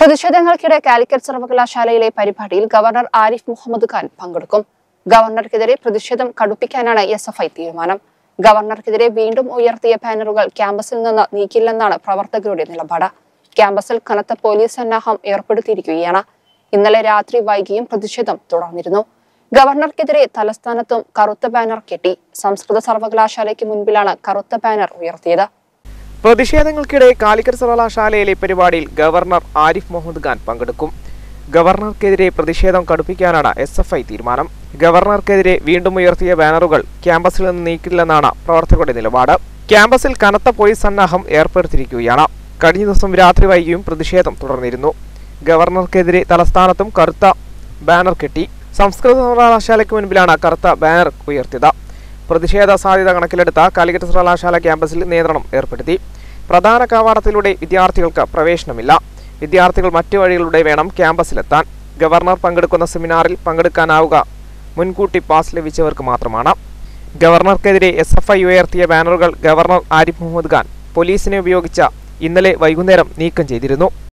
പ്രതിഷേധങ്ങൾക്കിടെ കാലിക്കറ്റ് സർവകലാശാലയിലെ പരിപാടിയിൽ ഗവർണർ ആരിഫ് മുഹമ്മദ് ഖാൻ പങ്കെടുക്കും ഗവർണർക്കെതിരെ പ്രതിഷേധം കടുപ്പിക്കാനാണ് എസ് എഫ് ഐ തീരുമാനം ഗവർണർക്കെതിരെ വീണ്ടും ഉയർത്തിയ ബാനറുകൾ ക്യാമ്പസിൽ നിന്ന് നീക്കില്ലെന്നാണ് പ്രവർത്തകരുടെ നിലപാട് ക്യാമ്പസിൽ കനത്ത പോലീസ് സന്നാഹം ഏർപ്പെടുത്തിയിരിക്കുകയാണ് ഇന്നലെ രാത്രി വൈകിയും പ്രതിഷേധം തുടർന്നിരുന്നു ഗവർണർക്കെതിരെ തലസ്ഥാനത്തും കറുത്ത ബാനർ കെട്ടി സംസ്കൃത സർവകലാശാലയ്ക്ക് മുൻപിലാണ് കറുത്ത ബാനർ ഉയർത്തിയത് പ്രതിഷേധങ്ങൾക്കിടെ കാലിക്കറ്റ് സർവകലാശാലയിലെ പരിപാടിയിൽ ഗവർണർ ആരിഫ് മുഹമ്മദ് ഖാൻ പങ്കെടുക്കും ഗവർണർക്കെതിരെ പ്രതിഷേധം കടുപ്പിക്കാനാണ് എസ് എഫ് ഐ തീരുമാനം ഗവർണർക്കെതിരെ വീണ്ടും ഉയർത്തിയ ബാനറുകൾ ക്യാമ്പസിൽ നിന്ന് നീക്കില്ലെന്നാണ് പ്രവർത്തകരുടെ നിലപാട് ക്യാമ്പസിൽ കനത്ത പോലീസ് സന്നാഹം ഏർപ്പെടുത്തിയിരിക്കുകയാണ് കഴിഞ്ഞ ദിവസം രാത്രി വൈകിയും പ്രതിഷേധം തുടർന്നിരുന്നു ഗവർണർക്കെതിരെ തലസ്ഥാനത്തും കറുത്ത ബാനർ കെട്ടി സംസ്കൃത സർവകലാശാലയ്ക്ക് മുൻപിലാണ് കറുത്ത ബാനർ ഉയർത്തിയത് പ്രതിഷേധ സാധ്യത കണക്കിലെടുത്ത കാലിക്കറ്റ് സർവകലാശാല ക്യാമ്പസിൽ നിയന്ത്രണം ഏർപ്പെടുത്തി പ്രധാന കവാടത്തിലൂടെ വിദ്യാർത്ഥികൾക്ക് പ്രവേശനമില്ല വിദ്യാർത്ഥികൾ മറ്റു വഴികളിലൂടെ വേണം ക്യാമ്പസിലെത്താൻ ഗവർണർ പങ്കെടുക്കുന്ന സെമിനാറിൽ പങ്കെടുക്കാനാവുക മുൻകൂട്ടി പാസ് ലഭിച്ചവർക്ക് മാത്രമാണ് ഗവർണർക്കെതിരെ എസ് എഫ് ഐ ഉയർത്തിയ ബാനറുകൾ ഗവർണർ ആരിഫ് മുഹമ്മദ് ഖാൻ പോലീസിനെ ഉപയോഗിച്ച ഇന്നലെ വൈകുന്നേരം നീക്കം ചെയ്തിരുന്നു